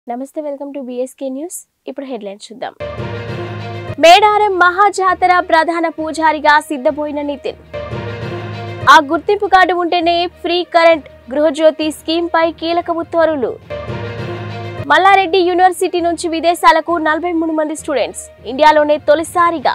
నమస్తే welcome to BSK news ఇప్పుడు headlines చూద్దాం మేడారం మహాజాతర ప్రధాన పూజారిగా సిద్ధపోయిన నితిన్ ఆ గుర్తింపు కార్డు ఉంటేనే ఫ్రీ కరెంట్ గృహజ్యోతి స్కీమ్ పై కీలక ఉత్తర్వులు మల్లారెడ్డి యూనివర్సిటీ నుంచి విదేశాలకు నలభై మూడు మంది స్టూడెంట్స్ ఇండియాలోనే తొలిసారిగా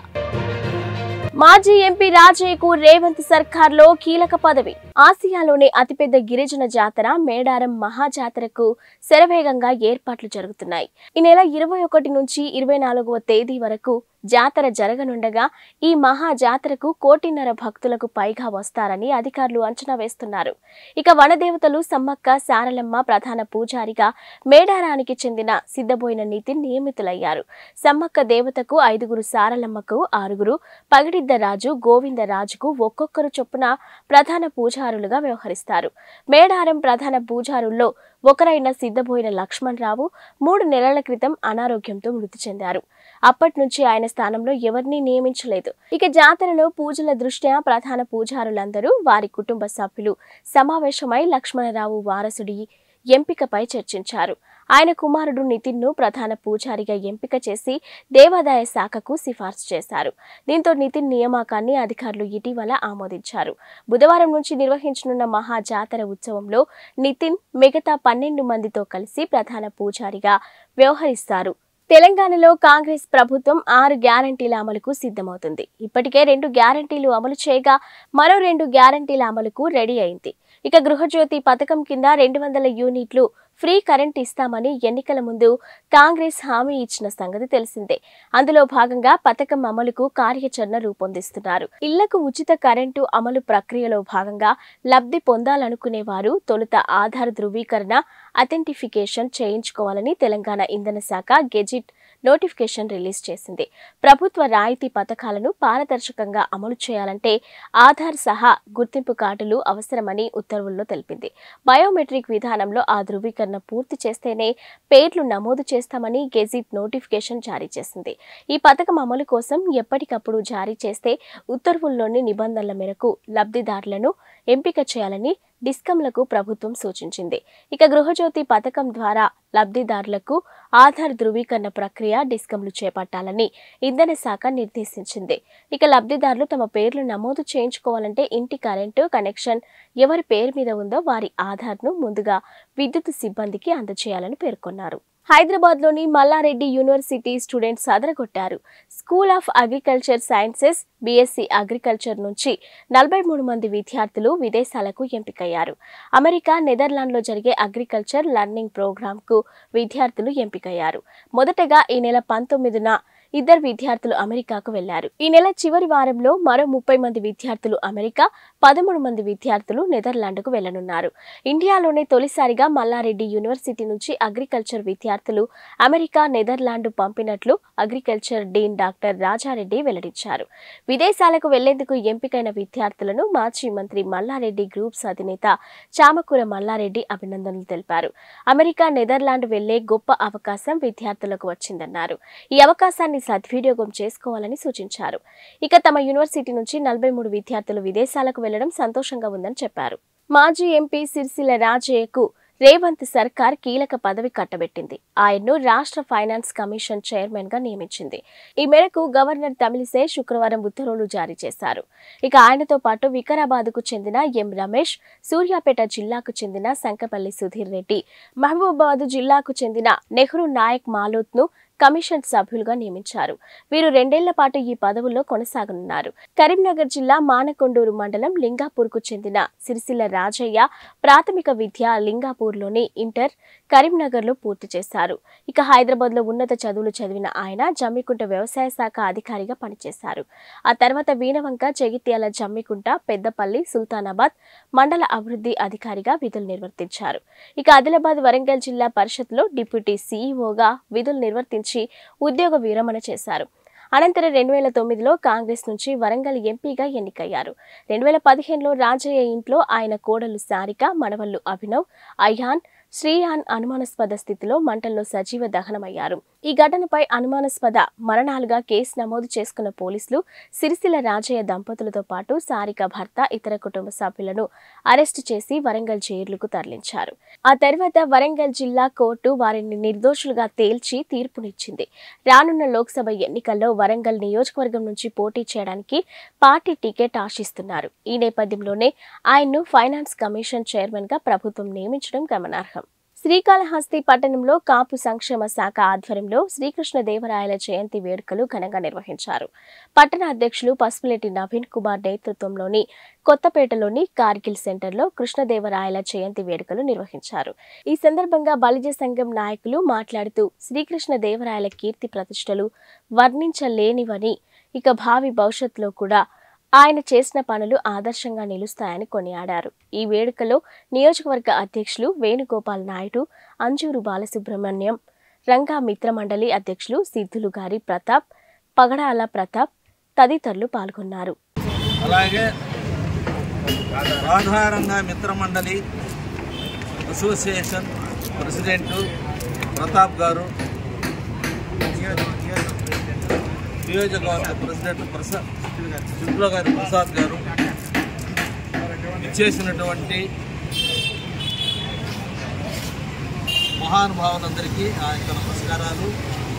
మాజీ ఎంపీ రాజయ్యకు రేవంత్ సర్కార్లో కీలక పదవి ఆసియాలోనే అతిపెద్ద గిరిజన జాతర మేడారం మహాజాతరకు శరవేగంగా ఏర్పాట్లు జరుగుతున్నాయి ఈ నెల ఇరవై ఒకటి నుంచి ఇరవై నాలుగవ తేదీ వరకు జాతర జరగనుండగా ఈ మహా జాతరకు కోటిన్నర భక్తులకు పైగా వస్తారని అధికారులు అంచనా వేస్తున్నారు ఇక వనదేవతలు సమ్మక్క సారలమ్మ ప్రధాన పూజారిగా మేడారానికి చెందిన సిద్ధబోయిన నితిన్ నియమితులయ్యారు సమ్మక్క దేవతకు ఐదుగురు సారలమ్మకు ఆరుగురు పగిడిద్దరాజు గోవిందరాజుకు ఒక్కొక్కరు చొప్పున ప్రధాన పూజారులుగా వ్యవహరిస్తారు మేడారం ప్రధాన పూజారుల్లో ఒకరైన సిద్ధబోయిన లక్ష్మణ్ రావు మూడు నెలల క్రితం అనారోగ్యంతో మృతి చెందారు అప్పటి నుంచి ఆయన స్థానంలో ఎవరినీ నియమించలేదు ఇక జాతరలో పూజల దృష్ట్యా ప్రధాన పూజారులందరూ వారి కుటుంబ సభ్యులు సమావేశమై లక్ష్మణరావు వారసుడి ఎంపికపై చర్చించారు ఆయన కుమారుడు నితిన్ను ప్రధాన పూజారిగా ఎంపిక చేసి దేవాదాయ శాఖకు సిఫార్సు చేశారు దీంతో నితిన్ నియామకాన్ని అధికారులు ఇటీవల ఆమోదించారు బుధవారం నుంచి నిర్వహించనున్న మహా జాతర ఉత్సవంలో నితిన్ మిగతా పన్నెండు మందితో కలిసి ప్రధాన పూజారిగా వ్యవహరిస్తారు తెలంగాణలో కాంగ్రెస్ ప్రభుత్వం ఆరు గ్యారంటీల అమలుకు సిద్ధమవుతుంది ఇప్పటికే రెండు గ్యారంటీలు అమలు చేయగా మరో రెండు గ్యారంటీల అమలుకు రెడీ అయింది ఇక గృహజ్యోతి పథకం కింద రెండు వందల యూనిట్లు ఫ్రీ కరెంట్ ఇస్తామని ఎన్నికల ముందు కాంగ్రెస్ హామీ ఇచ్చిన సంగతి తెలిసిందే అందులో భాగంగా పథకం అమలుకు కార్యాచరణ రూపొందిస్తున్నారు ఇళ్లకు ఉచిత కరెంటు అమలు ప్రక్రియలో భాగంగా లబ్ధి పొందాలనుకునే వారు తొలుత ఆధార్ ధృవీకరణ అథెంటిఫికేషన్ చేయించుకోవాలని తెలంగాణ ఇంధన శాఖ గెజిట్ నోటిఫికేషన్ రిలీజ్ చేసింది ప్రభుత్వ రాయితీ పథకాలను పారదర్శకంగా అమలు చేయాలంటే ఆధార్ సహా గుర్తింపు కార్డులు అవసరమని ఉత్తర్వుల్లో తెలిపింది బయోమెట్రిక్ విధానంలో ఆ ధృవీకరణ పూర్తి చేస్తేనే పేర్లు నమోదు చేస్తామని గెజిట్ నోటిఫికేషన్ జారీ చేసింది ఈ పథకం అమలు కోసం ఎప్పటికప్పుడు జారీ చేస్తే ఉత్తర్వుల్లోని నిబంధనల మేరకు లబ్ధిదారులను ఎంపిక చేయాలని డిస్కంలకు ప్రభుత్వం సూచించింది ఇక గృహజ్యోతి పథకం ద్వారా లబ్ధిదారులకు ఆధార్ ధృవీకరణ ప్రక్రియ డిస్కంలు చేపట్టాలని ఇంధన శాఖ నిర్దేశించింది ఇక లబ్ధిదారులు తమ పేర్లు నమోదు చేయించుకోవాలంటే ఇంటి కరెంటు కనెక్షన్ ఎవరి పేరు మీద ఉందో వారి ఆధార్ను ముందుగా విద్యుత్ సిబ్బందికి అందజేయాలని పేర్కొన్నారు హైదరాబాద్లోని మల్లారెడ్డి యూనివర్సిటీ స్టూడెంట్స్ అదరగొట్టారు school of agriculture sciences BSc agriculture నుంచి నలభై మూడు మంది విద్యార్థులు విదేశాలకు ఎంపికయ్యారు అమెరికా నెదర్లాండ్లో జరిగే అగ్రికల్చర్ లర్నింగ్ ప్రోగ్రాంకు విద్యార్థులు ఎంపికయ్యారు మొదటగా ఈ నెల పంతొమ్మిదిన ఇద్దరు విద్యార్థులు అమెరికాకు వెళ్లారు ఈ నెల చివరి వారంలో మరో ముప్పై మంది విద్యార్థులు అమెరికా పదమూడు మంది విద్యార్థులు నెదర్లాండ్కు వెళ్లనున్నారు ఇండియాలోనే తొలిసారిగా మల్లారెడ్డి యూనివర్సిటీ నుంచి అగ్రికల్చర్ విద్యార్థులు అమెరికా నెదర్లాండ్ పంపినట్లు అగ్రికల్చర్ డీన్ డాక్టర్ రాజారెడ్డి వెల్లడించారు విదేశాలకు వెళ్లేందుకు ఎంపికైన విద్యార్థులను మాజీ మంత్రి మల్లారెడ్డి గ్రూప్స్ అధినేత చామకూర మల్లారెడ్డి అభినందనలు తెలిపారు అమెరికా నెదర్లాండ్ వెళ్లే గొప్ప అవకాశం విద్యార్థులకు వచ్చిందన్నారు ఈ అవకాశాన్ని సద్వినియోగం చేసుకోవాలని సూచించారు ఇక తమ యూనివర్సిటీ నుంచి నలభై మూడు విద్యార్థులు విదేశాలకు వెళ్లడం సంతోషంగా ఉందని చెప్పారు మాజీ ఎంపీ సిరిసిల్ల రాజయ్యకు రేవంత్ సర్కార్ కీలక పదవి కట్టబెట్టింది ఆయన్ను రాష్ట్ర ఫైనాన్స్ కమిషన్ చైర్మన్ గా నియమించింది ఈ మేరకు గవర్నర్ తమిళిసై శుక్రవారం ఉత్తర్వులు జారీ చేశారు ఇక ఆయనతో పాటు వికారాబాద్ కు చెందిన ఎం రమేష్ సూర్యాపేట జిల్లాకు చెందిన సంకపల్లి సుధీర్ రెడ్డి మహబూబాబాద్ జిల్లాకు చెందిన నెహ్రూ నాయక్ మాలోత్ ను కమిషన్ సభ్యులుగా నియమించారు వీరు రెండేళ్ల పాటు ఈ పదవుల్లో కొనసాగనున్నారు కరీంనగర్ జిల్లా మానకొండూరు మండలం లింగాపూర్కు చెందిన సిరిసిల్ల రాజయ్య ప్రాథమిక విద్య లింగాపూర్లోని ఇంటర్ కరీంనగర్లో పూర్తి చేశారు ఇక హైదరాబాద్లో ఉన్నత చదువులు చదివిన ఆయన జమ్మికుంట వ్యవసాయ శాఖ అధికారిగా పనిచేశారు ఆ తర్వాత వీణవంక జగిత్యాల జమ్మికుంట పెద్దపల్లి సుల్తానాబాద్ మండల అభివృద్ధి అధికారిగా విధులు నిర్వర్తించారు ఇక ఆదిలాబాద్ వరంగల్ జిల్లా పరిషత్లో డిప్యూటీ సీఈఓగా విధులు నిర్వర్తించి ఉద్యోగ విరమణ చేశారు అనంతరం రెండు వేల తొమ్మిదిలో కాంగ్రెస్ నుంచి వరంగల్ ఎంపీగా ఎన్నికయ్యారు రెండు వేల పదిహేనులో రాజయ్య ఇంట్లో ఆయన కోడలు సారిక మనవళ్లు అభినవ్ అయాన్ శ్రీయాన్ అనుమానాస్పద స్థితిలో మంటల్లో సజీవ దహనమయ్యారు ఈ ఘటనపై అనుమానాస్పద మరణాలుగా కేసు నమోదు చేసుకున్న పోలీసులు సిరిసిల్ల రాజయ్య దంపతులతో పాటు సారిక భర్త ఇతర కుటుంబ సభ్యులను అరెస్టు చేసి వరంగల్ జైలుకు తరలించారు ఆ తర్వాత వరంగల్ జిల్లా కోర్టు వారిని నిర్దోషులుగా తేల్చి తీర్పునిచ్చింది రానున్న లోక్సభ ఎన్నికల్లో వరంగల్ నియోజకవర్గం నుంచి పోటీ చేయడానికి పార్టీ టికెట్ ఆశిస్తున్నారు ఈ నేపథ్యంలోనే ఆయన్ను ఫైనాన్స్ కమిషన్ చైర్మన్ గా ప్రభుత్వం నియమించడం గమనార్హం శ్రీకాళహస్తి పట్టణంలో కాపు సంక్షేమ శాఖ ఆధ్వర్యంలో శ్రీకృష్ణ దేవరాయల జయంతి వేడుకలు ఘనంగా నిర్వహించారు పట్టణ అధ్యక్షులు పసుపులేటి నవీన్ కుమార్ నేతృత్వంలోని కొత్తపేటలోని కార్గిల్ సెంటర్లో కృష్ణదేవరాయల జయంతి వేడుకలు నిర్వహించారు ఈ సందర్భంగా బలిజ సంఘం నాయకులు మాట్లాడుతూ శ్రీకృష్ణ దేవరాయల కీర్తి ప్రతిష్టలు వర్ణించలేనివని ఇక భావి భవిష్యత్తులో కూడా ఆయన చేసిన పనులు ఆదర్శంగా నిలుస్తాయని కొనియాడారు ఈ వేడుకలో నియోజకవర్గ అధ్యక్షులు వేణుగోపాల్ నాయుడు అంజూరు బాలసుబ్రహ్మణ్యం రంగా మిత్రమండలి అధ్యక్షులు సిద్ధులు గారి ప్రతాప్ పగడాల ప్రతాప్ తదితరులు పాల్గొన్నారు అలాగే రాధారంగ మిత్రమండలి అసోసియేషన్ ప్రెసిడెంట్ ప్రతాప్ గారు నియోజకవర్గ ప్రెసిడెంట్ ప్రసాద్ శుక్ల గారి ప్రసాద్ గారు ఇచ్చేసినటువంటి మహానుభావులందరికీ నా యొక్క నమస్కారాలు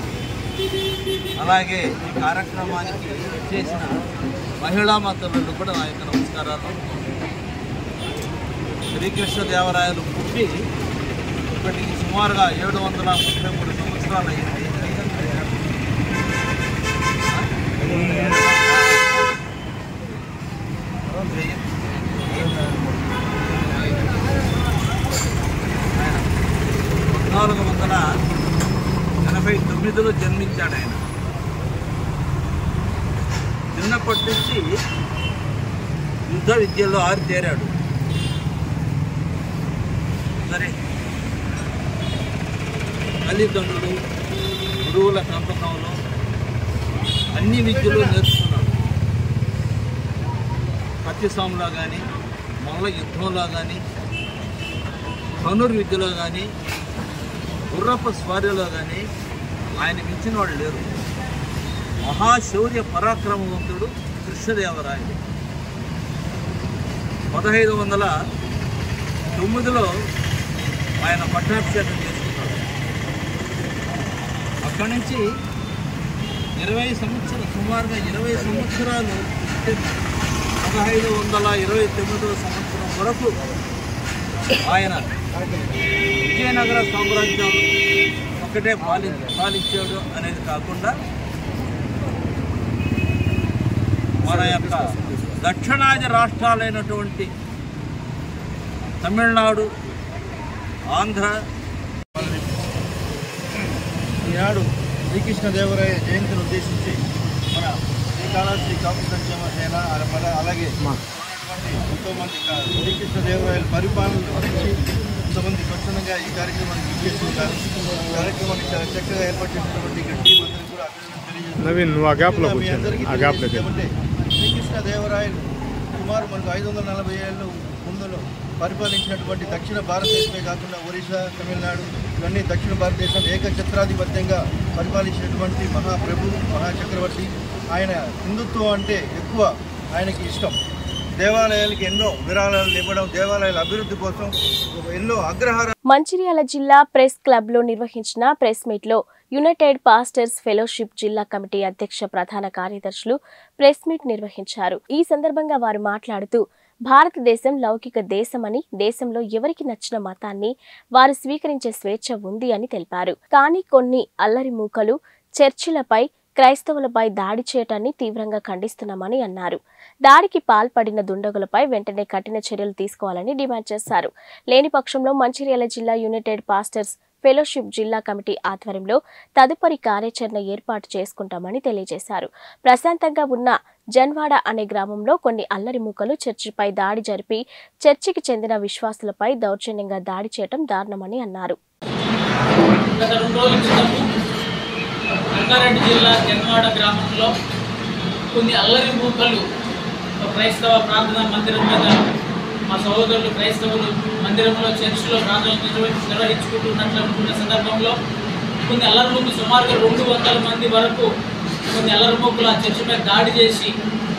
అలాగే ఈ కార్యక్రమానికి చేసిన మహిళా మంత్రులకు కూడా నా యొక్క నమస్కారాలు శ్రీకృష్ణదేవరాయలు పుట్టి ఇప్పటికి సుమారుగా ఏడు వందల ముప్పై మూడు సంవత్సరాలు అయింది పద్నాలుగు వందల ఎనభై తొమ్మిదిలో జన్మించాడు ఆయన చిన్నప్పటి నుంచి యుద్ధ విద్యలో ఆరితేరాడు సరే తల్లిదండ్రులు గురువుల పెంపకంలో అన్ని విద్యలు నేర్చుకున్నాడు కత్తిసాములో కానీ మల్ల యుద్ధంలో కానీ ధనుర్విద్యలో కానీ గుర్రపు స్వార్యలో కానీ ఆయన మించిన వాళ్ళు లేరు మహాశౌర్య పరాక్రమవంతుడు కృష్ణదేవరాయలు పదహైదు వందల తొమ్మిదిలో ఆయన పట్టాభిషేకం చేసుకున్నాడు అక్కడి నుంచి ఇరవై సంవత్సరాలు సుమారుగా ఇరవై సంవత్సరాలు అంటే పదహైదు వందల ఇరవై తొమ్మిదవ సంవత్సరం వరకు ఆయన విజయనగర సామ్రాజ్యం ఒకటే పాలి పాలించాడు అనేది కాకుండా మన యొక్క దక్షిణాది రాష్ట్రాలైనటువంటి తమిళనాడు ఆంధ్ర ఈనాడు శ్రీకృష్ణదేవరాయ జయంతిని ఉద్దేశించి మన శ్రీకాళహస్తి కాపు సంక్షేమ సేన అలా- అలాగే ఉన్నటువంటి ఎంతోమంది కా- శ్రీకృష్ణదేవరాయల పరిపాలన గురించి కొంతమంది స్వచ్ఛందంగా ఈ కార్యక్రమానికి ఇచ్చేస్తున్నారు ఈ కార్యక్రమాన్ని చాలా చక్కగా ఏర్పాటు చేసినటువంటి ఇక్కడ టీం అందరికీ కూడా అభినందనలు తెలియజేస్తున్నాను. నవీన్ నువ్వు ఆ గ్యాప్లో మీ అందరికీ కూర్చోండి ఆ గ్యాప్లో తెలియజేసేది ఏమంటే శ్రీకృష్ణదేవరాయలు సుమారు మనకు ఐదు వందల నలభై ఏళ్ళు ముందులో పరిపాలించినటువంటి దక్షిణ భారతదేశమే కాకుండా ఒరిస్సా తమిళనాడు ఇవన్నీ దక్షిణ భారతదేశం ఏకఛత్రాధిపత్యంగా పరిపాలించినటువంటి మహాప్రభు మహాచక్రవర్తి ఆయన హిందుత్వం అంటే ఎక్కువ ఆయనకి ఇష్టం దేవాలయాలకి ఎన్నో విరాళాలు ఇవ్వడం దేవాలయాల అభివృద్ధి కోసం ఎన్నో అగ్రహార మంచిర్యాల జిల్లా ప్రెస్ క్లబ్ లో నిర్వహించిన ప్రెస్ మీట్ లో యునైటెడ్ పాస్టర్స్ ఫెలోషిప్ జిల్లా కమిటీ అధ్యక్ష ప్రధాన కార్యదర్శులు ప్రెస్ మీట్ నిర్వహించారు ఈ సందర్భంగా వారు మాట్లాడుతూ భారతదేశం లౌకిక దేశమని దేశంలో ఎవరికి నచ్చిన మతాన్ని వారు స్వీకరించే స్వేచ్ఛ ఉంది అని తెలిపారు కానీ కొన్ని అల్లరి మూకలు చర్చిలపై క్రైస్తవులపై దాడి చేయటాన్ని తీవ్రంగా ఖండిస్తున్నామని అన్నారు దాడికి పాల్పడిన దుండగులపై వెంటనే కఠిన చర్యలు తీసుకోవాలని డిమాండ్ చేశారు లేని పక్షంలో మంచిర్యాల జిల్లా యునైటెడ్ పాస్టర్స్ ఫెలోషిప్ జిల్లా కమిటీ ఆధ్వర్యంలో తదుపరి కార్యాచరణ ఏర్పాటు చేసుకుంటామని తెలియజేశారు ప్రశాంతంగా ఉన్న జన్వాడ అనే గ్రామంలో కొన్ని అల్లరి మూకలు చర్చిపై దాడి జరిపి చర్చికి చెందిన విశ్వాసులపై దౌర్జన్యంగా దాడి చేయటం దారుణమని అన్నారు గత రెండు రోజుల క్రితము రంగారెడ్డి జిల్లా జన్వాడ గ్రామంలో కొన్ని అల్లరి మూకలు ఒక క్రైస్తవ ప్రార్థనా మందిరం మీద మా సహోదరులు క్రైస్తవులు మందిరంలో చర్చిలో ప్రార్థనలు నిర్వహి- నిర్వహించుకుంటూ ఉన్నట్లు ఉంటున్న సందర్భంలో కొన్ని అల్లర్ముగ్గు సుమారుగా రెండు వందల మంది వరకు కొన్ని అల్లర్ముగ్గులు ఆ చర్చి మీద దాడి చేసి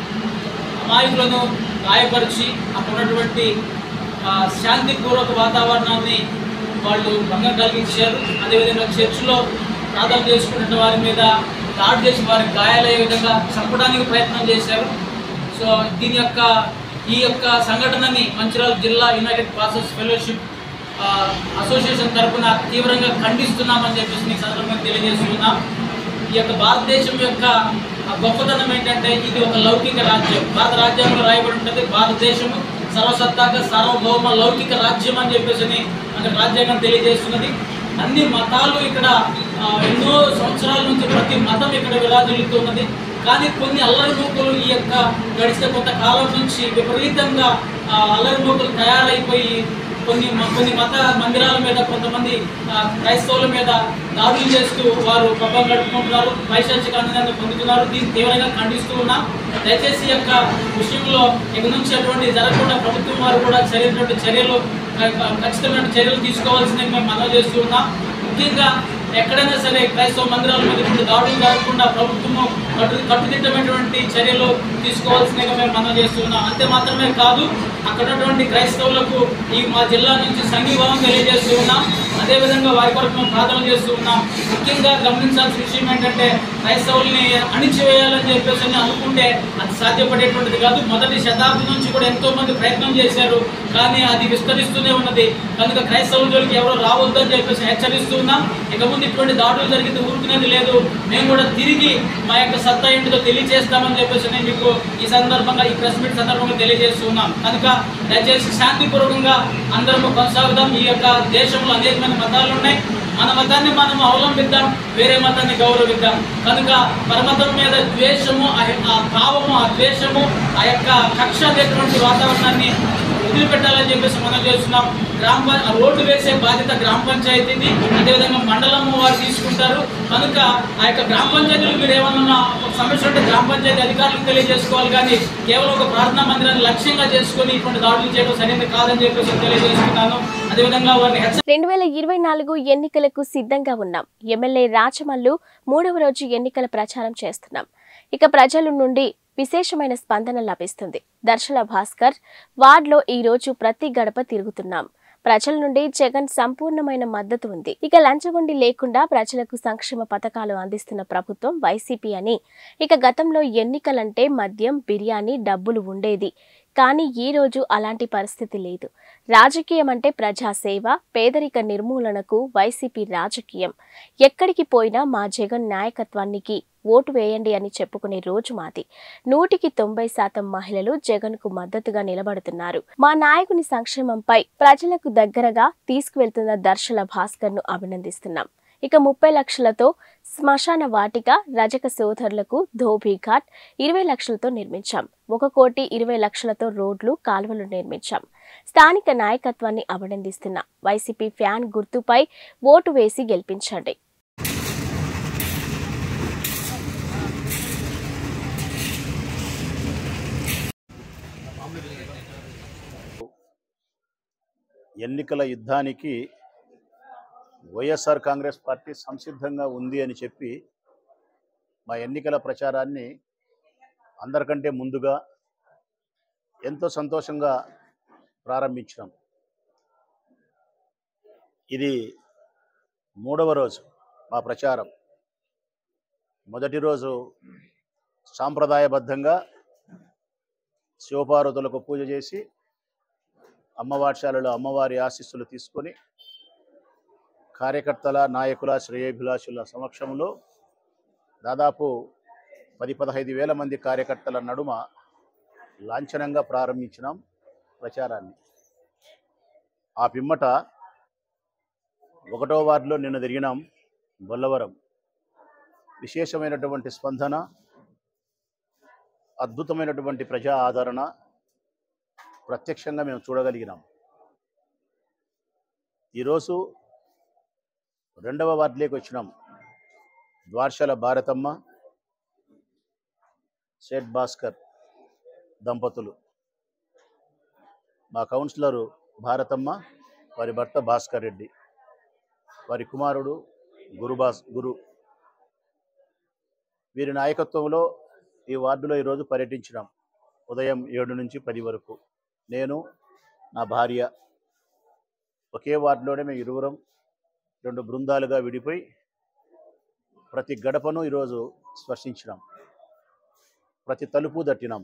అమాయకులను గాయపరిచి అక్కడ ఉన్నటువంటి ఆ, శాంతిపూర్వక వాతావరణాన్ని వాళ్ళు భంగం కలిగించారు అదేవిధంగా చర్చిలో ప్రార్థన చేసుకున్న వారి మీద దాడి చేసి వారికి గాయాలయ్యే విధంగా చంపడానికి ప్రయత్నం చేశారు సో దీని యొక్క ఈ యొక్క సంఘటనని మంచిర్యాల జిల్లా యునైటెడ్ పాసెస్ ఫెలోషిప్ ఆ, అసోసియేషన్ తరఫున తీవ్రంగా ఖండిస్తున్నామని చెప్పేసి ఈ సందర్భంగా తెలియజేస్తున్నాం ఈ యొక్క భారతదేశం యొక్క ఆ గొప్పతనం ఏంటంటే ఇది ఒక లౌకిక రాజ్యం భారత రాజ్యాంగంలో రాయబడి ఉంటుంది భారతదేశము సర్వసత్తాక సార్వభౌమ లౌకిక రాజ్యం అని చెప్పేసి అని మనకు రాజ్యాంగం తెలియజేస్తున్నది అన్ని మతాలు ఇక్కడ ఆ, ఎన్నో సంవత్సరాల నుంచి ప్రతి మతం ఇక్కడ విరాజిల్లుతున్నది కానీ కొన్ని అల్లరి మూకలు ఈ యొక్క గడిచిన కొంతకాలం నుంచి విపరీతంగా ఆ, అల్లరి మూకలు తయారైపోయి కొన్ని మ- కొన్ని మత మందిరాల మీద కొంతమంది ఆ, క్రైస్తవుల మీద దాడులు చేస్తూ వారు పబ్బం గడుపుకుంటున్నారు పైశాచిక ఆనందాన్ని పొందుతున్నారు దీన్ని తీవ్రంగా ఖండిస్తూ ఉన్నాం దయచేసి ఈ యొక్క విషయంలో ఇక నుంచి అటువంటి జరగకుండా ప్రభుత్వం వారు కూడా చర్యటువంటి చర్యలు క- క- ఖచ్చితమైన చర్యలు తీసుకోవాల్సిందని మేము మనవి చేస్తూ ఉన్నాం ముఖ్యంగా ఎక్కడైనా సరే క్రైస్తవ మందిరాల మీద ఇప్పుడు దాడులు జరగకుండా ప్రభుత్వము కట్టు కట్టుదిట్టమైనటువంటి చర్యలు తీసుకోవాల్సిందిగా మేము మనం చేస్తున్నాం అంతే మాత్రమే కాదు అక్కడ ఉన్నటువంటి క్రైస్తవులకు ఈ మా జిల్లా నుంచి సంఘీభావం తెలియజేస్తూ ఉన్నాం అదేవిధంగా వారి కొరకు మేము ప్రార్థన చేస్తూ ఉన్నాం ముఖ్యంగా గమనించాల్సిన విషయం ఏంటంటే క్రైస్తవుల్ని అణిచివేయాలని చెప్పేసి అని అనుకుంటే అది సాధ్యపడేటువంటిది కాదు మొదటి శతాబ్దం నుంచి కూడా ఎంతో మంది ప్రయత్నం చేశారు కానీ అది విస్తరిస్తూనే ఉన్నది కనుక క్రైస్తవుల జోలికి ఎవరు రావద్దు అని చెప్పేసి హెచ్చరిస్తూ ఉన్నాం ఇక ముందు ఇటువంటి దాడులు జరిగితే ఊరుకునేది లేదు మేము కూడా తిరిగి మా యొక్క సత్తా ఏంటిదో తెలియజేస్తామని చెప్పేసి నేను మీకు ఈ సందర్భంగా ఈ ప్రెస్ మీట్ సందర్భంగా తెలియజేస్తున్నాం కనుక దయచేసి శాంతిపూర్వకంగా అందరము కొనసాగుదాం ఈ యొక్క దేశంలో అనేకమైన మతాలు ఉన్నాయి మన మతాన్ని మనం అవలంబిద్దాం వేరే మతాన్ని గౌరవిద్దాం కనుక పరమతం మీద ద్వేషము ఆ యొక్క- ఆ భావము ఆ ద్వేషము ఆ యొక్క కక్ష అనేటువంటి వాతావరణాన్ని వదిలిపెట్టాలని చెప్పేసి మనం చేస్తున్నాం గ్రామ పం- ఆ రోడ్డు వేసే బాధ్యత గ్రామ పంచాయతీది అదేవిధంగా మండలం వారు తీసుకుంటారు కనుక ఆ యొక్క గ్రామ పంచాయతీలు మీరు ఏమన్నా ఒక సమస్య ఉంటే గ్రామ పంచాయతీ అధికారులకు తెలియజేసుకోవాలి కానీ కేవలం ఒక ప్రార్థనా మందిరాన్ని లక్ష్యంగా చేసుకొని ఇటువంటి దాడులు చేయడం సరైనది కాదని చెప్పేసి తెలియజేస్తున్నాను అదేవిధంగా వారిని హెచ్చ రెండు వేల ఇరవై నాలుగు ఎన్నికలకు సిద్ధంగా ఉన్నాం ఎమ్మెల్యే రాచమల్లు మూడవ రోజు ఎన్నికల ప్రచారం చేస్తున్నాం ఇక ప్రజల నుండి విశేషమైన స్పందన లభిస్తుంది దర్శల భాస్కర్ వార్డులో ఈ రోజు ప్రతి గడప తిరుగుతున్నాం ప్రజల నుండి జగన్ సంపూర్ణమైన మద్దతు ఉంది ఇక లంచగొండి లేకుండా ప్రజలకు సంక్షేమ పథకాలు అందిస్తున్న ప్రభుత్వం వైసీపీ అని ఇక గతంలో ఎన్నికలంటే మద్యం బిర్యానీ డబ్బులు ఉండేది కానీ ఈ రోజు అలాంటి పరిస్థితి లేదు రాజకీయం అంటే ప్రజాసేవ పేదరిక నిర్మూలనకు వైసీపీ రాజకీయం ఎక్కడికి పోయినా మా జగన్ నాయకత్వానికి ఓటు వేయండి అని చెప్పుకునే రోజు మాది నూటికి తొంభై శాతం మహిళలు జగన్కు మద్దతుగా నిలబడుతున్నారు మా నాయకుని సంక్షేమంపై ప్రజలకు దగ్గరగా తీసుకువెళ్తున్న దర్శల భాస్కర్ను అభినందిస్తున్నాం ఇక ముప్పై లక్షలతో శ్మశాన వాటిక రజక సోదరులకు ధోబీ ఘాట్ ఇరవై లక్షలతో నిర్మించాం ఒక కోటి ఇరవై లక్షలతో రోడ్లు కాలువలు నిర్మించాం స్థానిక నాయకత్వాన్ని అభినందిస్తున్న వైసీపీ ఫ్యాన్ గుర్తుపై ఓటు వేసి గెలిపించండి ఎన్నికల యుద్ధానికి వైఎస్ఆర్ కాంగ్రెస్ పార్టీ సంసిద్ధంగా ఉంది అని చెప్పి మా ఎన్నికల ప్రచారాన్ని అందరికంటే ముందుగా ఎంతో సంతోషంగా ప్రారంభించినాం ఇది మూడవ రోజు మా ప్రచారం మొదటి రోజు సాంప్రదాయబద్ధంగా శివపార్వతులకు పూజ చేసి అమ్మవార్షాలలో అమ్మవారి ఆశీస్సులు తీసుకొని కార్యకర్తల నాయకుల శ్రేయోభిలాషుల సమక్షంలో దాదాపు పది పదహైదు వేల మంది కార్యకర్తల నడుమ లాంఛనంగా ప్రారంభించినాం ప్రచారాన్ని ఆ పిమ్మట ఒకటో వార్డులో నిన్న తిరిగినాం బొల్లవరం విశేషమైనటువంటి స్పందన అద్భుతమైనటువంటి ప్రజా ఆదరణ ప్రత్యక్షంగా మేము చూడగలిగినాం ఈరోజు రెండవ వార్డులోకి వచ్చినాం ద్వార్షల భారతమ్మ షేట్ భాస్కర్ దంపతులు మా కౌన్సిలరు భారతమ్మ వారి భర్త భాస్కర్ రెడ్డి వారి కుమారుడు గురుబాస్ గురు వీరి నాయకత్వంలో ఈ వార్డులో ఈరోజు పర్యటించినాం ఉదయం ఏడు నుంచి పది వరకు నేను నా భార్య ఒకే వార్డులోనే మేము ఇరువురం రెండు బృందాలుగా విడిపోయి ప్రతి గడపను ఈరోజు స్పర్శించినాం ప్రతి తలుపు తట్టినాం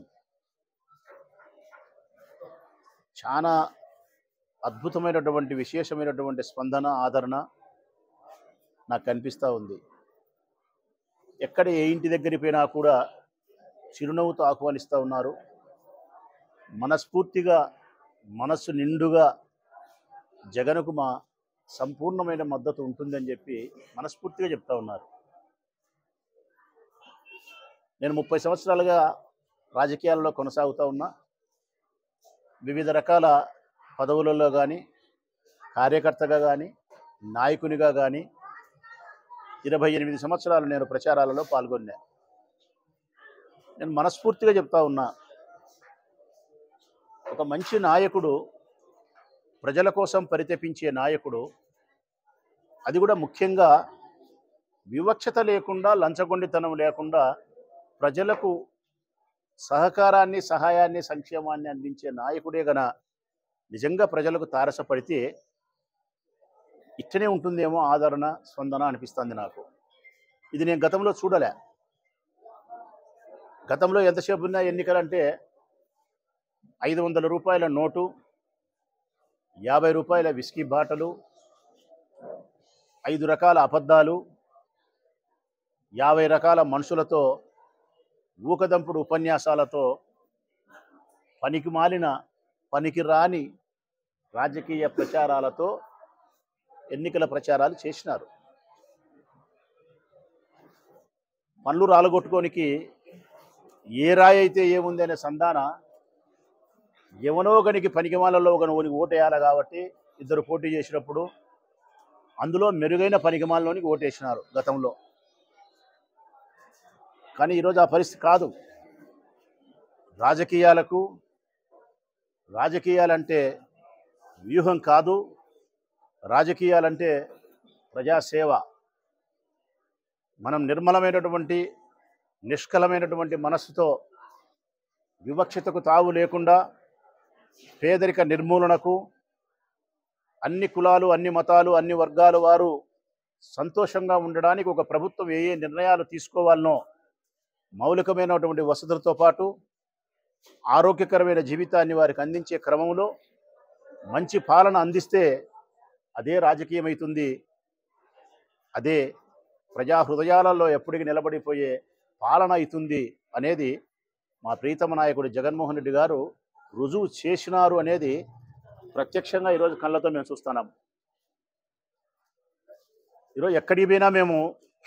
చాలా అద్భుతమైనటువంటి విశేషమైనటువంటి స్పందన ఆదరణ నాకు కనిపిస్తూ ఉంది ఎక్కడ ఏ ఇంటి దగ్గరికి పోయినా కూడా చిరునవ్వుతో ఆహ్వానిస్తూ ఉన్నారు మనస్ఫూర్తిగా మనస్సు నిండుగా జగన్కు మా సంపూర్ణమైన మద్దతు ఉంటుందని చెప్పి మనస్ఫూర్తిగా చెప్తా ఉన్నారు నేను ముప్పై సంవత్సరాలుగా రాజకీయాల్లో కొనసాగుతూ ఉన్నా వివిధ రకాల పదవులలో కానీ కార్యకర్తగా కానీ నాయకునిగా కానీ ఇరవై ఎనిమిది సంవత్సరాలు నేను ప్రచారాలలో పాల్గొన్నా నేను మనస్ఫూర్తిగా చెప్తా ఉన్నా ఒక మంచి నాయకుడు ప్రజల కోసం పరితపించే నాయకుడు అది కూడా ముఖ్యంగా వివక్షత లేకుండా లంచగొండితనం లేకుండా ప్రజలకు సహకారాన్ని సహాయాన్ని సంక్షేమాన్ని అందించే నాయకుడే గన నిజంగా ప్రజలకు తారసపడితే ఇట్టనే ఉంటుందేమో ఆదరణ స్పందన అనిపిస్తుంది నాకు ఇది నేను గతంలో చూడలే గతంలో ఎంతసేపు ఉన్నా ఎన్నికలంటే ఐదు వందల రూపాయల నోటు యాభై రూపాయల విస్కీ బాటలు ఐదు రకాల అబద్ధాలు యాభై రకాల మనుషులతో ఊకదంపుడు ఉపన్యాసాలతో పనికి మాలిన పనికి రాని రాజకీయ ప్రచారాలతో ఎన్నికల ప్రచారాలు చేసినారు పనులు రాలగొట్టుకోనికి ఏ రాయి అయితే ఏముంది అనే సంధాన ఎవనో గనికి పనికిమాలలో ఒక ఓనికి ఓటేయాలి కాబట్టి ఇద్దరు పోటీ చేసినప్పుడు అందులో మెరుగైన పనికిమాలలోనికి ఓటేసినారు గతంలో కానీ ఈరోజు ఆ పరిస్థితి కాదు రాజకీయాలకు రాజకీయాలంటే వ్యూహం కాదు రాజకీయాలంటే ప్రజాసేవ మనం నిర్మలమైనటువంటి నిష్కలమైనటువంటి మనస్సుతో వివక్షతకు తావు లేకుండా పేదరిక నిర్మూలనకు అన్ని కులాలు అన్ని మతాలు అన్ని వర్గాల వారు సంతోషంగా ఉండడానికి ఒక ప్రభుత్వం ఏ ఏ నిర్ణయాలు తీసుకోవాలనో మౌలికమైనటువంటి వసతులతో పాటు ఆరోగ్యకరమైన జీవితాన్ని వారికి అందించే క్రమంలో మంచి పాలన అందిస్తే అదే రాజకీయమవుతుంది అదే ప్రజా హృదయాలలో ఎప్పటికీ నిలబడిపోయే పాలన అవుతుంది అనేది మా ప్రీతమ నాయకుడు జగన్మోహన్ రెడ్డి గారు రుజువు చేసినారు అనేది ప్రత్యక్షంగా ఈరోజు కళ్ళతో మేము చూస్తున్నాం ఈరోజు ఎక్కడికి పోయినా మేము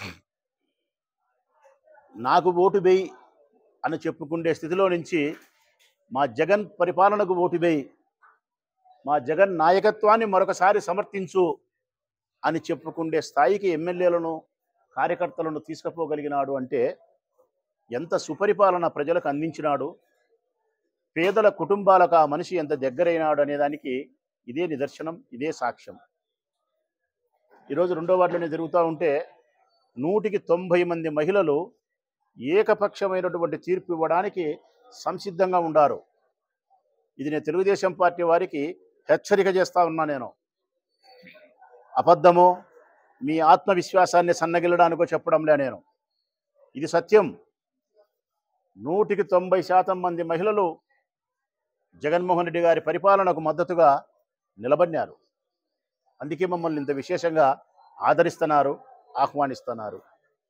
నాకు ఓటు వేయి అని చెప్పుకునే స్థితిలో నుంచి మా జగన్ పరిపాలనకు ఓటు వేయి మా జగన్ నాయకత్వాన్ని మరొకసారి సమర్థించు అని చెప్పుకునే స్థాయికి ఎమ్మెల్యేలను కార్యకర్తలను తీసుకుపోగలిగినాడు అంటే ఎంత సుపరిపాలన ప్రజలకు అందించినాడు పేదల కుటుంబాలకు ఆ మనిషి ఎంత దగ్గరైనాడు అనేదానికి ఇదే నిదర్శనం ఇదే సాక్ష్యం ఈరోజు రెండో వార్డులోనే జరుగుతూ ఉంటే నూటికి తొంభై మంది మహిళలు ఏకపక్షమైనటువంటి తీర్పు ఇవ్వడానికి సంసిద్ధంగా ఉండారు ఇది నేను తెలుగుదేశం పార్టీ వారికి హెచ్చరిక చేస్తా ఉన్నా నేను అబద్ధమో మీ ఆత్మవిశ్వాసాన్ని సన్నగిల్లడానికో చెప్పడంలే నేను ఇది సత్యం నూటికి తొంభై శాతం మంది మహిళలు జగన్మోహన్ రెడ్డి గారి పరిపాలనకు మద్దతుగా నిలబడినారు అందుకే మమ్మల్ని ఇంత విశేషంగా ఆదరిస్తున్నారు ఆహ్వానిస్తున్నారు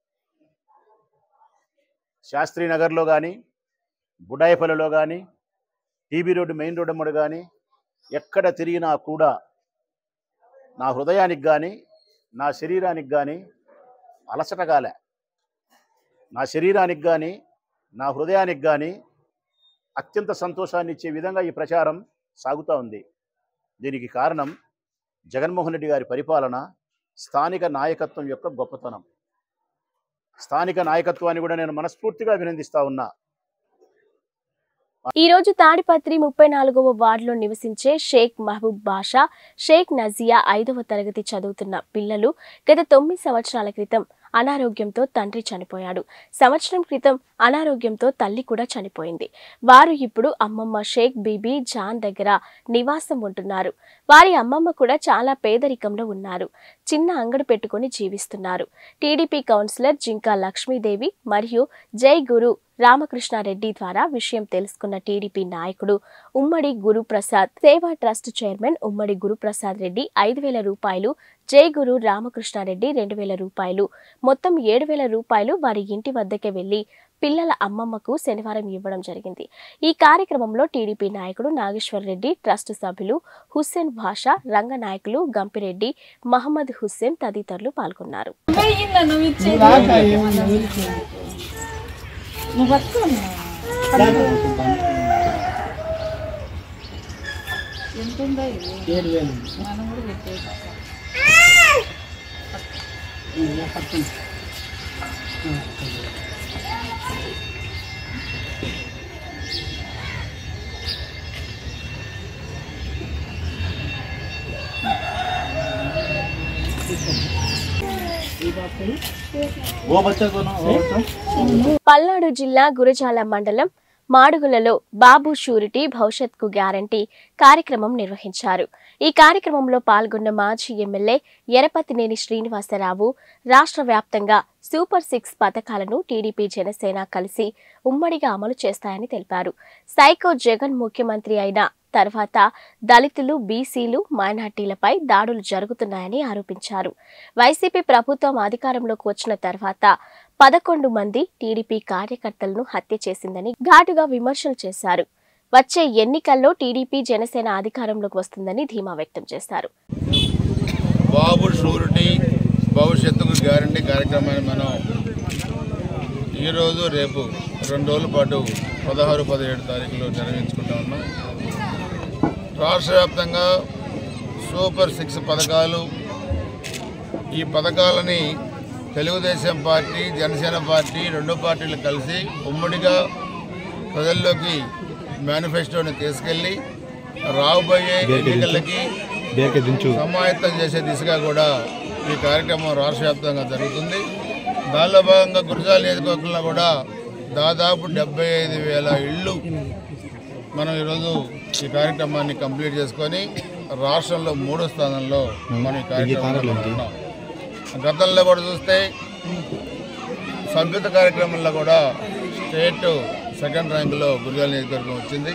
శాస్త్రి నగర్లో కానీ బుడాయిపల్లిలో కానీ టీబీ రోడ్డు మెయిన్ రోడ్డు అమ్మడు కానీ ఎక్కడ తిరిగినా కూడా నా హృదయానికి కానీ నా శరీరానికి కానీ అలసట కాలే నా శరీరానికి కానీ నా హృదయానికి కానీ అత్యంత సంతోషాన్ని ఇచ్చే విధంగా ఈ ప్రచారం సాగుతూ ఉంది దీనికి కారణం జగన్మోహన్ రెడ్డి గారి పరిపాలన స్థానిక నాయకత్వం యొక్క గొప్పతనం స్థానిక నాయకత్వాన్ని కూడా నేను మనస్ఫూర్తిగా అభినందిస్తా ఉన్నా ఈ రోజు తాడిపత్రి ముప్పై నాలుగవ వార్డులో నివసించే షేక్ మహబూబ్ బాషా షేక్ నజియా ఐదవ తరగతి చదువుతున్న పిల్లలు గత తొమ్మిది సంవత్సరాల క్రితం అనారోగ్యంతో తండ్రి చనిపోయాడు సంవత్సరం క్రితం అనారోగ్యంతో తల్లి కూడా చనిపోయింది వారు ఇప్పుడు అమ్మమ్మ షేక్ బీబీ జాన్ దగ్గర నివాసం ఉంటున్నారు వారి అమ్మమ్మ కూడా చాలా పేదరికంలో ఉన్నారు చిన్న అంగడి పెట్టుకుని జీవిస్తున్నారు టీడీపీ కౌన్సిలర్ జింకా లక్ష్మీదేవి మరియు జై గురు రామకృష్ణారెడ్డి ద్వారా విషయం తెలుసుకున్న టీడీపీ నాయకుడు ఉమ్మడి గురుప్రసాద్ సేవా ట్రస్ట్ చైర్మన్ ఉమ్మడి గురుప్రసాద్ రెడ్డి ఐదు వేల రూపాయలు జై గురు రామకృష్ణారెడ్డి రెండు వేల రూపాయలు మొత్తం ఏడు వేల రూపాయలు వారి ఇంటి వద్దకే వెళ్లి పిల్లల అమ్మమ్మకు శనివారం ఇవ్వడం జరిగింది ఈ కార్యక్రమంలో టీడీపీ నాయకుడు నాగేశ్వర్ రెడ్డి ట్రస్ట్ సభ్యులు హుస్సేన్ భాషా రంగ నాయకులు గంపిరెడ్డి మహమ్మద్ హుస్సేన్ తదితరులు పాల్గొన్నారు పల్నాడు జిల్లా గురజాల మండలం మాడుగులలో బాబు షూరిటీ భవిష్యత్కు గ్యారంటీ కార్యక్రమం నిర్వహించారు ఈ కార్యక్రమంలో పాల్గొన్న మాజీ ఎమ్మెల్యే ఎరపతినేని శ్రీనివాసరావు రాష్ట్ర వ్యాప్తంగా సూపర్ సిక్స్ పథకాలను టీడీపీ జనసేన కలిసి ఉమ్మడిగా అమలు చేస్తాయని తెలిపారు సైకో జగన్ ముఖ్యమంత్రి అయిన తర్వాత దళితులు బీసీలు మైనార్టీలపై దాడులు జరుగుతున్నాయని ఆరోపించారు వైసీపీ ప్రభుత్వం అధికారంలోకి వచ్చిన తర్వాత పదకొండు మంది టీడీపీ కార్యకర్తలను హత్య చేసిందని ఘాటుగా విమర్శలు చేశారు వచ్చే ఎన్నికల్లో టీడీపీ జనసేన అధికారంలోకి వస్తుందని ధీమా వ్యక్తం చేశారు బాబు షూరిటీ భవిష్యత్తుకు గ్యారంటీ కార్యక్రమాన్ని మనం ఈరోజు రేపు రెండు రోజుల పాటు పదహారు పదిహేడు తారీఖులో నిర్వహించుకుంటా ఉన్నాం రాష్ట్ర వ్యాప్తంగా సూపర్ సిక్స్ పథకాలు ఈ పథకాలని తెలుగుదేశం పార్టీ జనసేన పార్టీ రెండు పార్టీలు కలిసి ఉమ్మడిగా ప్రజల్లోకి మేనిఫెస్టోని తీసుకెళ్ళి రాబోయే ఎన్నికలకి సమాయత్తం చేసే దిశగా కూడా ఈ కార్యక్రమం రాష్ట్ర వ్యాప్తంగా జరుగుతుంది దానిలో భాగంగా గురజాల నియోజకవర్గంలో కూడా దాదాపు డెబ్బై ఐదు వేల ఇళ్ళు మనం ఈరోజు ఈ కార్యక్రమాన్ని కంప్లీట్ చేసుకొని రాష్ట్రంలో మూడో స్థానంలో మనం ఈ కార్యక్రమంలో ఉన్నాం గతంలో కూడా చూస్తే సభ్యత కార్యక్రమంలో కూడా స్టేట్ సెకండ్ ర్యాంకులో గురజాల నియోజకవర్గం వచ్చింది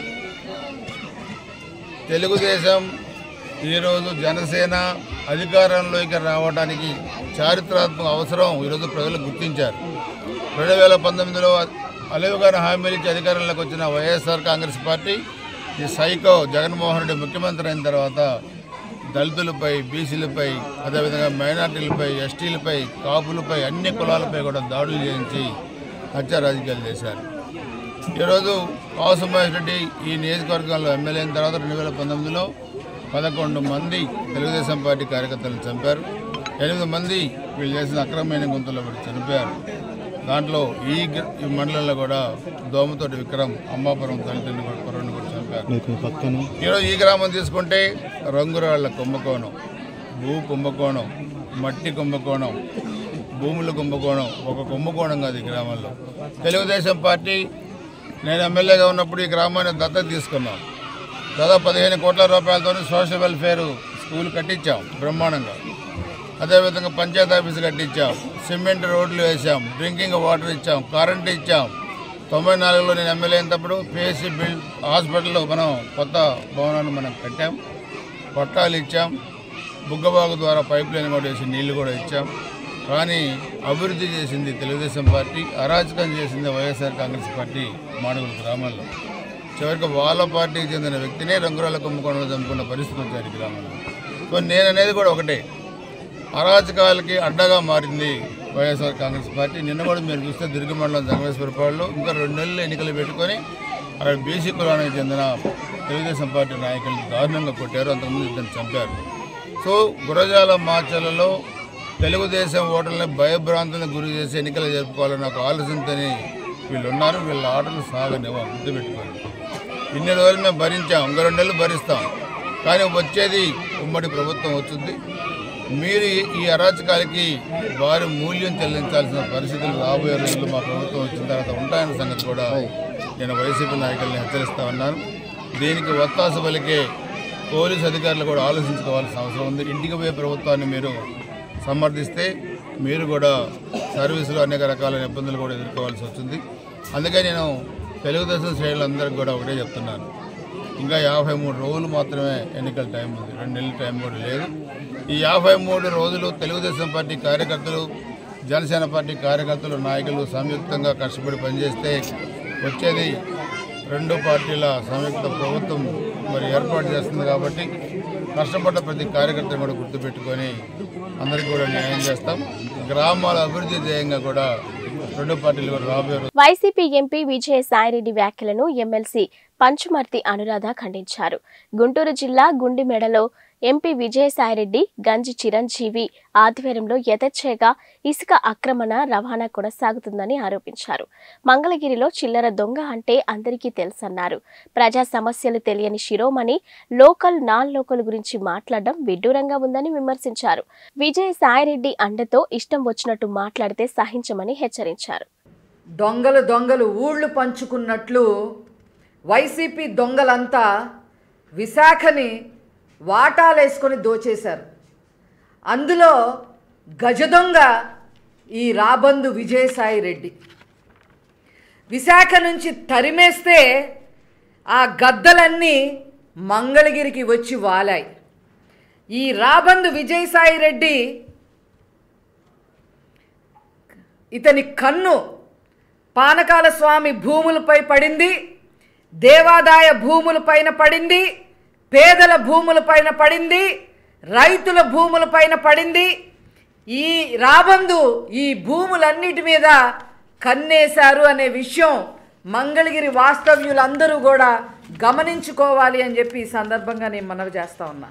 తెలుగుదేశం ఈరోజు జనసేన అధికారంలోకి రావడానికి చారిత్రాత్మక అవసరం ఈరోజు ప్రజలు గుర్తించారు రెండు వేల పంతొమ్మిదిలో అలవిగారి హామీలు ఇచ్చి అధికారంలోకి వచ్చిన వైఎస్ఆర్ కాంగ్రెస్ పార్టీ ఈ సైకో జగన్మోహన్ రెడ్డి ముఖ్యమంత్రి అయిన తర్వాత దళితులపై బీసీలపై అదేవిధంగా మైనార్టీలపై ఎస్టీలపై కాపులపై అన్ని కులాలపై కూడా దాడులు చేయించి హత్య రాజకీయాలు చేశారు ఈరోజు కాసు మహేష్ రెడ్డి ఈ నియోజకవర్గంలో ఎమ్మెల్యే అయిన తర్వాత రెండు వేల పంతొమ్మిదిలో పదకొండు మంది తెలుగుదేశం పార్టీ కార్యకర్తలను చంపారు ఎనిమిది మంది వీళ్ళు చేసిన అక్రమమైన గుంతలో పడి చనిపోయారు దాంట్లో ఈ గ్ర- ఈ మండలంలో కూడా దోమతోటి విక్రమ్ అమ్మాపురం తల్లిదండ్రులు కూడా కుర్రని కూడా చంపారు ఈరోజు ఈ గ్రామం తీసుకుంటే రంగురాళ్ల కుంభకోణం భూ కుంభకోణం మట్టి కుంభకోణం భూముల కుంభకోణం ఒక కుంభకోణం కాదు ఈ గ్రామంలో తెలుగుదేశం పార్టీ నేను ఎమ్మెల్యేగా ఉన్నప్పుడు ఈ గ్రామాన్ని దత్తత తీసుకున్నాం దాదాపు పదిహేను కోట్ల రూపాయలతో సోషల్ వెల్ఫేర్ స్కూల్ కట్టించాం బ్రహ్మాండంగా అదేవిధంగా పంచాయతీ ఆఫీస్ కట్టించాం సిమెంట్ రోడ్లు వేసాం డ్రింకింగ్ వాటర్ ఇచ్చాం కరెంట్ ఇచ్చాం తొంభై నాలుగులో నేను ఎమ్మెల్యే అయినప్పుడు పిఎస్సి బిల్డ్ హాస్పిటల్లో మనం కొత్త భవనాన్ని మనం కట్టాం పట్టాలు ఇచ్చాం బుగ్గబాగు ద్వారా పైప్ లైన్ కూడా వేసి నీళ్లు కూడా ఇచ్చాం కానీ అభివృద్ధి చేసింది తెలుగుదేశం పార్టీ అరాచకం చేసింది వైఎస్ఆర్ కాంగ్రెస్ పార్టీ మాడుగుల గ్రామాల్లో చివరికి వాళ్ళ పార్టీకి చెందిన వ్యక్తినే రంగురాల కుంభకోణంలో చంపుకున్న పరిస్థితి వచ్చారు ఈ గ్రామంలో సో నేను అనేది కూడా ఒకటే అరాచకాలకి అడ్డగా మారింది వైఎస్ఆర్ కాంగ్రెస్ పార్టీ నిన్న కూడా మీరు చూస్తే దుర్గ మండలం జంగమేశ్వరపాడులో ఇంకా రెండు నెలలు ఎన్నికలు పెట్టుకొని అక్కడ బీసీ కులానికి చెందిన తెలుగుదేశం పార్టీ నాయకులను దారుణంగా కొట్టారు అంతకుముందు ఇద్దరు చంపారు సో గురజాల మాచలలో తెలుగుదేశం ఓటర్లని భయభ్రాంతులను గురి చేసి ఎన్నికలు జరుపుకోవాలని ఒక ఆలోచనతోని వీళ్ళు ఉన్నారు వీళ్ళ ఆటలు సాగనివ్వ గుర్తుపెట్టుకోండి ఇన్ని రోజులు మేము భరించాం ఇంకో రెండు నెలలు భరిస్తాం కానీ వచ్చేది ఉమ్మడి ప్రభుత్వం వచ్చింది మీరు ఈ- ఈ అరాచకాలకి భారీ మూల్యం చెల్లించాల్సిన పరిస్థితులు రాబోయే రోజుల్లో మా ప్రభుత్వం వచ్చిన తర్వాత ఉంటాయన్న సంగతి కూడా నేను వైసీపీ నాయకుల్ని హెచ్చరిస్తా ఉన్నాను దీనికి ఒత్తాస పలికే పోలీసు అధికారులు కూడా ఆలోచించుకోవాల్సిన అవసరం ఉంది ఇంటికి పోయే ప్రభుత్వాన్ని మీరు సమర్థిస్తే మీరు కూడా సర్వీసులో అనేక రకాలైన ఇబ్బందులు కూడా ఎదుర్కోవాల్సి వచ్చింది అందుకే నేను తెలుగుదేశం శ్రేణులందరికీ కూడా ఒకటే చెప్తున్నాను ఇంకా యాభై మూడు రోజులు మాత్రమే ఎన్నికల టైం ఉంది రెండు నెలల టైం కూడా లేదు ఈ యాభై మూడు రోజులు తెలుగుదేశం పార్టీ కార్యకర్తలు జనసేన పార్టీ కార్యకర్తలు నాయకులు సంయుక్తంగా కష్టపడి పనిచేస్తే వచ్చేది రెండు పార్టీల సంయుక్త ప్రభుత్వం మరి ఏర్పాటు చేస్తుంది కాబట్టి కష్టపడ్డ ప్రతి కార్యకర్తను కూడా గుర్తుపెట్టుకొని అందరికీ కూడా న్యాయం చేస్తాం గ్రామాల అభివృద్ధి ధ్యేయంగా కూడా రెండు పార్టీలు కూడా రాబోయే రోజుల్లో వైసీపీ ఎంపీ విజయ సాయిరెడ్డి వ్యాఖ్యలను ఎమ్మెల్సీ పంచుమర్తి అనురాధ ఖండించారు గుంటూరు జిల్లా గుండిమెడలో ఎంపీ విజయసాయిరెడ్డి గంజి చిరంజీవి ఆధ్వర్యంలో యథేచ్ఛగా ఇసుక ఆక్రమణ రవాణా కొనసాగుతుందని ఆరోపించారు మంగళగిరిలో చిల్లర దొంగ అంటే అందరికీ తెలుసన్నారు ప్రజా సమస్యలు తెలియని శిరోమణి లోకల్ నాన్ లోకల్ గురించి మాట్లాడడం విడ్డూరంగా ఉందని విమర్శించారు విజయ సాయిరెడ్డి అండతో ఇష్టం వచ్చినట్టు మాట్లాడితే సహించమని హెచ్చరించారు దొంగలు దొంగలు ఊళ్ళు పంచుకున్నట్లు వైసీపీ దొంగలంతా విశాఖని వాటాలేసుకొని దోచేశారు అందులో గజ దొంగ ఈ రాబందు విజయసాయి రెడ్డి విశాఖ నుంచి తరిమేస్తే ఆ గద్దలన్నీ మంగళగిరికి వచ్చి వాలాయి ఈ రాబందు విజయసాయి రెడ్డి ఇతని కన్ను పానకాల స్వామి భూములపై పడింది దేవాదాయ భూములపైన పడింది పేదల భూములపైన పడింది రైతుల భూములపైన పడింది ఈ రాబందు ఈ భూములన్నిటి మీద కన్నేశారు అనే విషయం మంగళగిరి వాస్తవ్యులందరూ కూడా గమనించుకోవాలి అని చెప్పి ఈ సందర్భంగా నేను మనవి చేస్తా ఉన్నా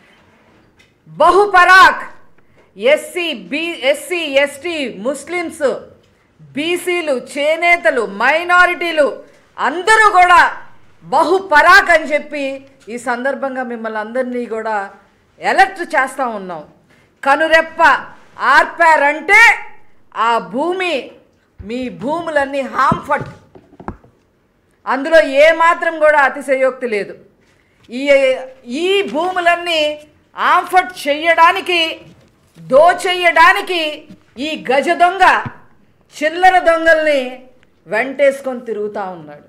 బహుపరాక్ SC B SC ST Muslims బీసీలు చేనేతలు మైనారిటీలు అందరూ కూడా బహుపరాక్ అని చెప్పి ఈ సందర్భంగా మిమ్మల్ని అందరినీ కూడా ఎలర్ట్ చేస్తూ ఉన్నాం కనురెప్ప ఆర్పారంటే ఆ భూమి మీ భూములన్నీ హాంఫట్ అందులో ఏ మాత్రం కూడా అతిశయోక్తి లేదు ఈ ఈ భూములన్నీ ఆంఫట్ చెయ్యడానికి దోచెయ్యడానికి ఈ గజ దొంగ చిల్లర దొంగల్ని వెంటేసుకొని తిరుగుతూ ఉన్నాడు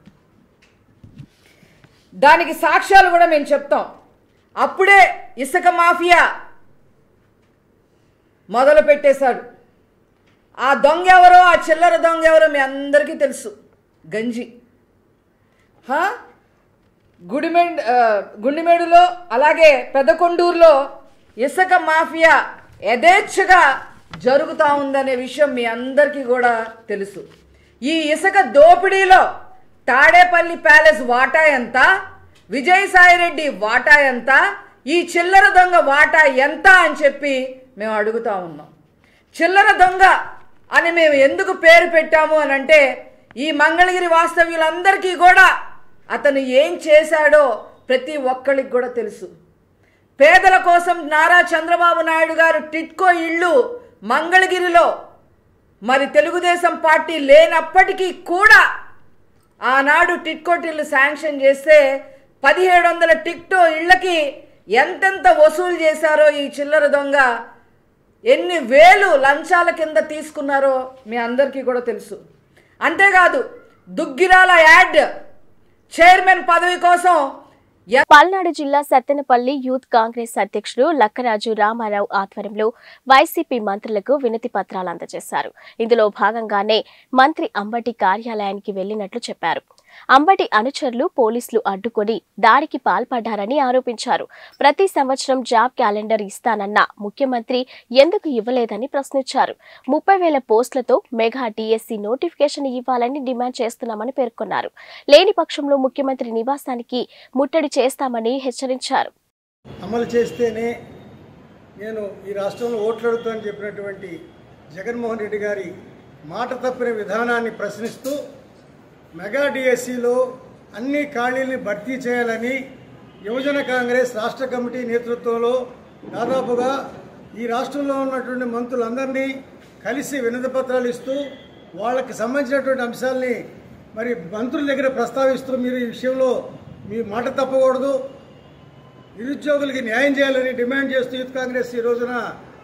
దానికి సాక్ష్యాలు కూడా మేము చెప్తాం అప్పుడే ఇసుక మాఫియా మొదలు పెట్టేశాడు ఆ దొంగ ఎవరో ఆ చిల్లర దొంగ ఎవరో మీ అందరికీ తెలుసు గంజి హా? గుడిమెడ్ ఆ, గుండిమేడులో అలాగే పెదకొండూరులో ఇసుక మాఫియా యథేచ్ఛగా జరుగుతూ ఉందనే విషయం మీ అందరికీ కూడా తెలుసు ఈ ఇసుక దోపిడీలో తాడేపల్లి ప్యాలెస్ వాటా ఎంత విజయసాయిరెడ్డి వాటా ఎంత ఈ చిల్లర దొంగ వాటా ఎంత అని చెప్పి మేము అడుగుతా ఉన్నాం చిల్లర దొంగ అని మేము ఎందుకు పేరు పెట్టాము అని అంటే ఈ మంగళగిరి వాస్తవ్యులందరికీ కూడా అతను ఏం చేశాడో ప్రతి ఒక్కరికి కూడా తెలుసు పేదల కోసం నారా చంద్రబాబు నాయుడు గారు టిట్కో ఇళ్ళు మంగళగిరిలో మరి తెలుగుదేశం పార్టీ లేనప్పటికీ కూడా ఆనాడు టిట్కో ఇళ్ళు శాంక్షన్ చేస్తే పదిహేడు వందల టిక్టో ఇళ్ళకి ఎంతెంత వసూలు చేశారో ఈ చిల్లర దొంగ ఎన్ని వేలు లంచాల కింద తీసుకున్నారో మీ అందరికీ కూడా తెలుసు అంతేకాదు దుగ్గిరాల యాడ్ చైర్మన్ పదవి కోసం పల్నాడు జిల్లా సత్తెనపల్లి యూత్ కాంగ్రెస్ అధ్యక్షుడు లక్కరాజు రామారావు ఆధ్వర్యంలో వైసీపీ మంత్రులకు వినతి పత్రాలు అందజేశారు ఇందులో భాగంగానే మంత్రి అంబటి కార్యాలయానికి వెళ్లినట్లు చెప్పారు అంబటి అనుచరులు పోలీసులు అడ్డుకొని దాడికి పాల్పడ్డారని ఆరోపించారు ప్రతి సంవత్సరం జాబ్ క్యాలెండర్ ఇస్తానన్న ముఖ్యమంత్రి ఎందుకు ఇవ్వలేదని ప్రశ్నించారు ముప్పై వేల పోస్టులతో మెగా డిఎస్సి నోటిఫికేషన్ ఇవ్వాలని డిమాండ్ చేస్తున్నామని పేర్కొన్నారు లేని పక్షంలో ముఖ్యమంత్రి నివాసానికి ముట్టడి చేస్తామని హెచ్చరించారు అమలు చేస్తేనే నేను ఈ రాష్ట్రంలో ఓట్లు అడుగుతానని చెప్పినటువంటి జగన్మోహన్ రెడ్డి గారి మాట తప్పిన విధానాన్ని ప్రశ్నిస్తూ మెగా డిఎస్సిలో అన్ని ఖాళీల్ని భర్తీ చేయాలని యువజన కాంగ్రెస్ రాష్ట్ర కమిటీ నేతృత్వంలో దాదాపుగా ఈ రాష్ట్రంలో ఉన్నటువంటి మంత్రులందరినీ కలిసి వినతి పత్రాలు ఇస్తూ వాళ్ళకి సంబంధించినటువంటి అంశాలని మరి మంత్రుల దగ్గర ప్రస్తావిస్తూ మీరు ఈ విషయంలో మీ మాట తప్పకూడదు నిరుద్యోగులకి న్యాయం చేయాలని డిమాండ్ చేస్తూ యూత్ కాంగ్రెస్ ఈ రోజున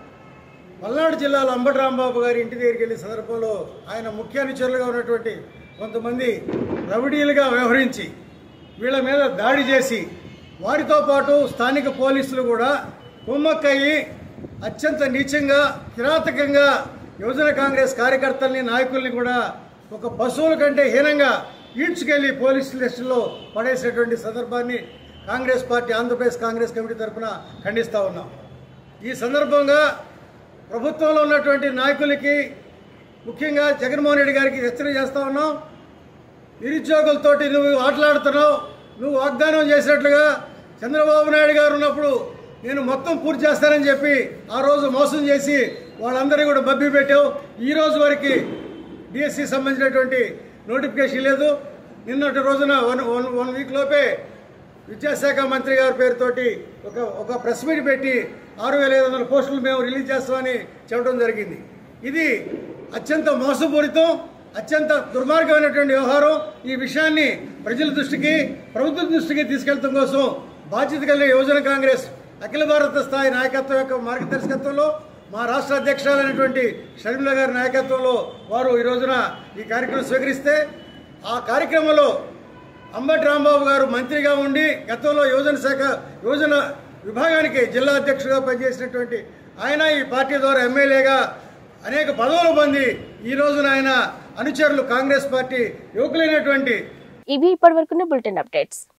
పల్నాడు జిల్లాలో అంబటి రాంబాబు గారి ఇంటి దగ్గరికి వెళ్ళిన సందర్భంలో ఆయన ముఖ్య అనుచరులుగా ఉన్నటువంటి కొంతమంది రవిడీలుగా వ్యవహరించి వీళ్ళ మీద దాడి చేసి వారితో పాటు స్థానిక పోలీసులు కూడా కుమ్మక్కయ్యి అత్యంత నీచంగా కిరాతకంగా యువజన కాంగ్రెస్ కార్యకర్తల్ని నాయకుల్ని కూడా ఒక పశువుల కంటే హీనంగా ఈడ్చుకెళ్లి పోలీస్ స్టేషన్లో పడేసినటువంటి సందర్భాన్ని కాంగ్రెస్ పార్టీ ఆంధ్రప్రదేశ్ కాంగ్రెస్ కమిటీ తరఫున ఖండిస్తూ ఉన్నాం ఈ సందర్భంగా ప్రభుత్వంలో ఉన్నటువంటి నాయకులకి ముఖ్యంగా జగన్మోహన్ రెడ్డి గారికి హెచ్చరిక చేస్తా ఉన్నాం నిరుద్యోగులతోటి నువ్వు ఆటలాడుతున్నావు నువ్వు వాగ్దానం చేసినట్లుగా చంద్రబాబు నాయుడు గారు ఉన్నప్పుడు నేను మొత్తం పూర్తి చేస్తానని చెప్పి ఆ రోజు మోసం చేసి వాళ్ళందరినీ కూడా బబ్బి పెట్టావు ఈ రోజు వరకు డిఎస్సి సంబంధించినటువంటి నోటిఫికేషన్ లేదు నిన్నటి రోజున వన్ వన్ వన్ వీక్ లోపే విద్యాశాఖ మంత్రి గారి పేరుతోటి ఒక ఒక ప్రెస్ మీట్ పెట్టి ఆరు వేల ఐదు వందల పోస్టులు మేము రిలీజ్ చేస్తామని చెప్పడం జరిగింది ఇది అత్యంత మోసపూరితం అత్యంత దుర్మార్గమైనటువంటి వ్యవహారం ఈ విషయాన్ని ప్రజల దృష్టికి ప్రభుత్వం దృష్టికి తీసుకెళ్లడం కోసం బాధ్యత కలిగిన యువజన కాంగ్రెస్ అఖిల భారత స్థాయి నాయకత్వం యొక్క మార్గదర్శకత్వంలో మా రాష్ట్ర అధ్యక్షురాలైనటువంటి షర్మిల గారి నాయకత్వంలో వారు ఈ రోజున ఈ కార్యక్రమం స్వీకరిస్తే ఆ కార్యక్రమంలో అంబటి రాంబాబు గారు మంత్రిగా ఉండి గతంలో యువజన శాఖ యువజన విభాగానికి జిల్లా అధ్యక్షుడిగా పనిచేసినటువంటి ఆయన ఈ పార్టీ ద్వారా ఎమ్మెల్యేగా అనేక పదవులు పొంది ఈ రోజున ఆయన అనుచరులు కాంగ్రెస్ పార్టీ యువకులైనటువంటి ఇవి ఇప్పటివరకున్న బులెటిన్ అప్డేట్స్